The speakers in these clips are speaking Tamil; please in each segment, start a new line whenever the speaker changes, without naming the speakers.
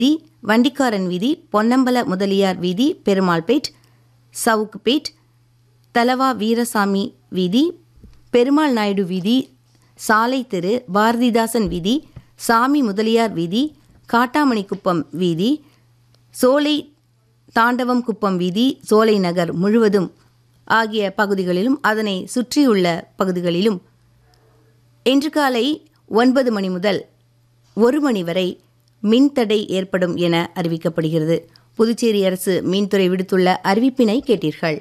வீதி வண்டிக்காரன் வீதி பொன்னம்பல முதலியார் வீதி பெருமாள்பேட் சவுக்குப்பேட் தலவா வீரசாமி வீதி பெருமாள் நாயுடு வீதி சாலை தெரு பாரதிதாசன் வீதி சாமி முதலியார் வீதி காட்டாமணிக்குப்பம் வீதி சோலை தாண்டவம் குப்பம் வீதி சோலை நகர் முழுவதும் ஆகிய பகுதிகளிலும் அதனை சுற்றியுள்ள பகுதிகளிலும் இன்று காலை ஒன்பது மணி முதல் ஒரு மணி வரை மின்தடை ஏற்படும் என அறிவிக்கப்படுகிறது புதுச்சேரி அரசு மின்துறை விடுத்துள்ள அறிவிப்பினை கேட்டீர்கள்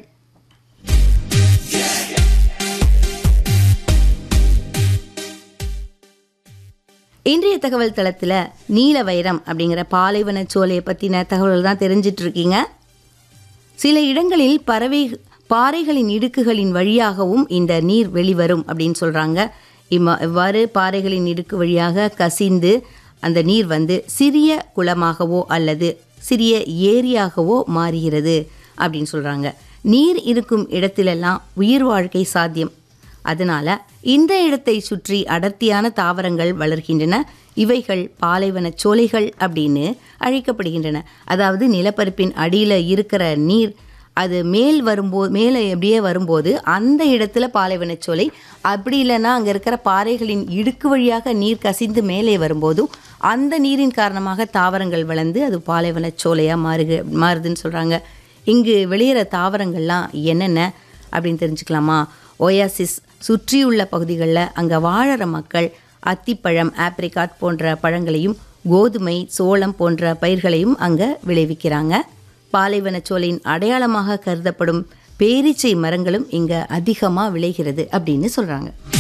இன்றைய தகவல் தளத்தில் நீல வைரம் அப்படிங்கிற பாலைவன சோலையை பற்றின தகவல்கள் தான் தெரிஞ்சிட்டு இருக்கீங்க சில இடங்களில் பறவை பாறைகளின் இடுக்குகளின் வழியாகவும் இந்த நீர் வெளிவரும் அப்படின்னு சொல்கிறாங்க இம்ம இவ்வாறு பாறைகளின் இடுக்கு வழியாக கசிந்து அந்த நீர் வந்து சிறிய குளமாகவோ அல்லது சிறிய ஏரியாகவோ மாறுகிறது அப்படின்னு சொல்கிறாங்க நீர் இருக்கும் இடத்திலெல்லாம் உயிர் வாழ்க்கை சாத்தியம் அதனால இந்த இடத்தை சுற்றி அடர்த்தியான தாவரங்கள் வளர்கின்றன இவைகள் பாலைவன சோலைகள் அப்படின்னு அழைக்கப்படுகின்றன அதாவது நிலப்பரப்பின் அடியில் இருக்கிற நீர் அது மேல் வரும்போது மேலே எப்படியே வரும்போது அந்த இடத்துல பாலைவன சோலை அப்படி இல்லைன்னா அங்கே இருக்கிற பாறைகளின் இடுக்கு வழியாக நீர் கசிந்து மேலே வரும்போதும் அந்த நீரின் காரணமாக தாவரங்கள் வளர்ந்து அது பாலைவன சோலையாக மாறுக மாறுதுன்னு சொல்கிறாங்க இங்கு வெளியிற தாவரங்கள்லாம் என்னென்ன அப்படின்னு தெரிஞ்சுக்கலாமா ஒயாசிஸ் சுற்றியுள்ள பகுதிகளில் அங்கே வாழற மக்கள் அத்திப்பழம் ஆப்ரிகாட் போன்ற பழங்களையும் கோதுமை சோளம் போன்ற பயிர்களையும் அங்கே விளைவிக்கிறாங்க பாலைவன சோலையின் அடையாளமாக கருதப்படும் பேரீச்சை மரங்களும் இங்கே அதிகமாக விளைகிறது அப்படின்னு சொல்கிறாங்க